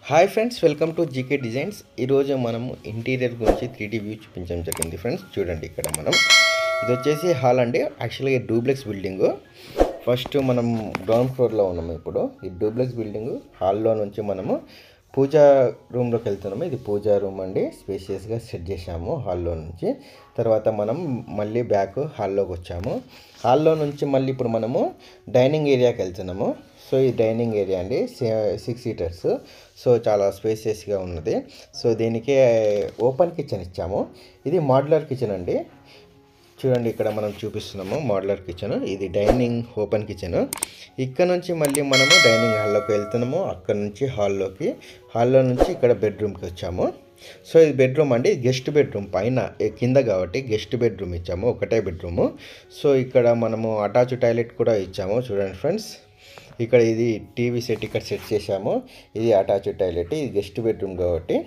hi friends welcome to GK designs ఈరోజు మనము interior గురించి త్రీ వ్యూ చూపించడం జరిగింది ఫ్రెండ్స్ చూడండి ఇక్కడ మనం ఇది వచ్చేసి హాల్ అండి యాక్చువల్గా డూప్లెక్స్ బిల్డింగ్ ఫస్ట్ మనం గ్రౌండ్ ఫ్లోర్లో ఉన్నాము ఇప్పుడు ఈ డూప్లెక్స్ బిల్డింగ్ హాల్లో నుంచి మనము పూజా రూమ్లోకి వెళ్తున్నాము ఇది పూజా రూమ్ అండి స్పేషియస్గా సెట్ చేసాము హాల్లో నుంచి తర్వాత మనం మళ్ళీ బ్యాక్ హాల్లోకి వచ్చాము హాల్లో నుంచి మళ్ళీ ఇప్పుడు మనము డైనింగ్ ఏరియాకి వెళ్తున్నాము సో ఈ డైనింగ్ ఏరియా అండి సిక్స్ సీటర్స్ సో చాలా స్పేసియస్గా ఉన్నది సో దీనికి ఓపెన్ కిచెన్ ఇచ్చాము ఇది మాడ్యులర్ కిచెన్ అండి చూడండి ఇక్కడ మనం చూపిస్తున్నాము మోడలర్ కిచెన్ ఇది డైనింగ్ ఓపెన్ కిచెన్ ఇక్కడ నుంచి మళ్ళీ మనము డైనింగ్ హాల్లోకి వెళ్తున్నాము అక్కడ నుంచి హాల్లోకి హాల్లో నుంచి ఇక్కడ బెడ్రూమ్కి వచ్చాము సో ఇది బెడ్రూమ్ అండి గెస్ట్ బెడ్రూమ్ పైన ఏ కింద కాబట్టి గెస్ట్ బెడ్రూమ్ ఇచ్చాము ఒకటే బెడ్రూము సో ఇక్కడ మనము అటాచ్ టాయిలెట్ కూడా ఇచ్చాము చూడండి ఫ్రెండ్స్ ఇక్కడ ఇది టీవీ సెట్ ఇక్కడ సెట్ చేసాము ఇది అటాచ్ టాయిలెట్ ఇది గెస్ట్ బెడ్రూమ్ కాబట్టి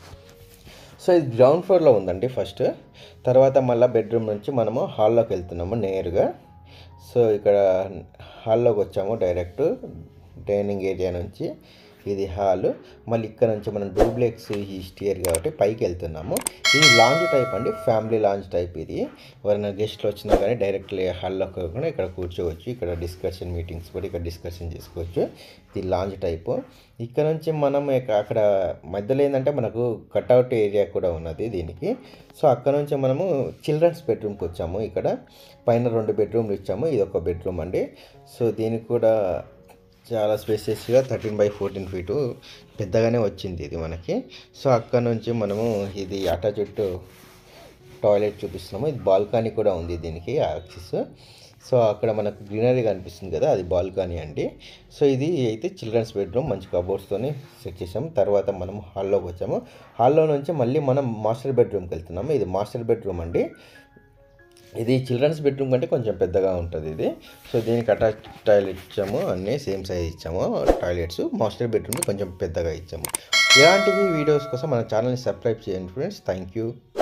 సో ఇది గ్రౌండ్ ఫ్లోర్లో ఉందండి ఫస్ట్ తర్వాత మళ్ళీ బెడ్రూమ్ నుంచి మనము హాల్లోకి వెళ్తున్నాము నేరుగా సో ఇక్కడ హాల్లోకి వచ్చాము డైరెక్ట్ డైనింగ్ ఏరియా నుంచి ఇది హాల్ మళ్ళీ ఇక్కడ నుంచి మనం డూప్లెక్స్ ఈ స్టియర్ కాబట్టి పైకి వెళ్తున్నాము ఇది లాంజ్ టైప్ అండి ఫ్యామిలీ లాంజ్ టైప్ ఇది ఎవరైనా గెస్ట్లు వచ్చినా కానీ డైరెక్ట్ హాల్లోకి కాకుండా ఇక్కడ కూర్చోవచ్చు ఇక్కడ డిస్కషన్ మీటింగ్స్ కూడా ఇక్కడ డిస్కషన్ చేసుకోవచ్చు ఇది లాంజ్ టైప్ ఇక్కడ నుంచి మనం ఇక- అక్కడ మధ్యలో ఏంటంటే మనకు కట్అవుట్ ఏరియా కూడా ఉన్నది దీనికి సో అక్కడ నుంచి మనము చిల్డ్రన్స్ బెడ్రూమ్కి వచ్చాము ఇక్కడ పైన రెండు బెడ్రూమ్లు ఇచ్చాము ఇది ఒక బెడ్రూమ్ అండి సో దీనికి కూడా చాలా స్పేసెస్గా థర్టీన్ బై ఫోర్టీన్ ఫీటు పెద్దగానే వచ్చింది ఇది మనకి సో అక్కడ నుంచి మనము ఇది అటాచ్డ్ టాయిలెట్ చూపిస్తున్నాము ఇది బాల్కనీ కూడా ఉంది దీనికి యాక్సిస్ సో అక్కడ మనకు గ్రీనరీ కనిపిస్తుంది కదా అది బాల్కనీ అండి సో ఇది అయితే చిల్డ్రన్స్ బెడ్రూమ్ మంచి కబోర్డ్స్తోని సెట్ చేసాము తర్వాత మనం హాల్లోకి వచ్చాము హాల్లో నుంచి మళ్ళీ మనం మాస్టర్ బెడ్రూమ్కి వెళ్తున్నాము ఇది మాస్టర్ బెడ్రూమ్ అండి ఇది చిల్డ్రన్స్ బెడ్రూమ్ కంటే కొంచెం పెద్దగా ఉంటుంది ఇది సో దీనికి అటాచ్ టాయిలెట్ ఇచ్చాము అన్నీ సేమ్ సైజ్ ఇచ్చాము టాయిలెట్స్ మాస్టర్ బెడ్రూమ్కి కొంచెం పెద్దగా ఇచ్చాము ఇలాంటివి వీడియోస్ కోసం మన ఛానల్ని సబ్స్క్రైబ్ చేయండి ఫ్రెండ్స్ థ్యాంక్ యూ